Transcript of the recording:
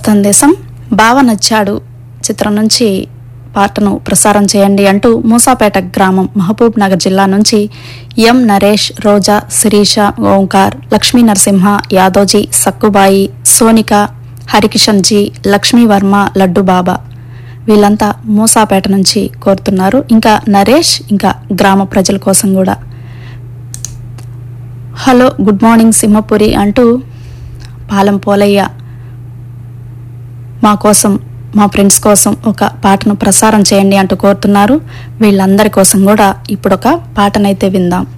సందేశం బావ నచ్చాడు చిత్రం నుంచి పాటను ప్రసారం చేయండి అంటూ మూసాపేట గ్రామం మహబూబ్ నగర్ జిల్లా నుంచి ఎం నరేష్ రోజా శిరీష ఓంకార్ లక్ష్మీ నరసింహ యాదోజీ సక్కుబాయి సోనిక హరికిషన్ జీ లక్ష్మీవర్మ లడ్డు బాబా వీళ్ళంతా మూసాపేట నుంచి కోరుతున్నారు ఇంకా నరేష్ ఇంకా గ్రామ ప్రజల కోసం కూడా హలో గుడ్ మార్నింగ్ సింహపురి అంటూ పాలెం పోలయ్య మా కోసం మా ఫ్రెండ్స్ కోసం ఒక పాటను ప్రసారం చేయండి అంటూ కోరుతున్నారు వీళ్ళందరి కోసం కూడా ఇప్పుడు ఒక పాటనైతే విందాం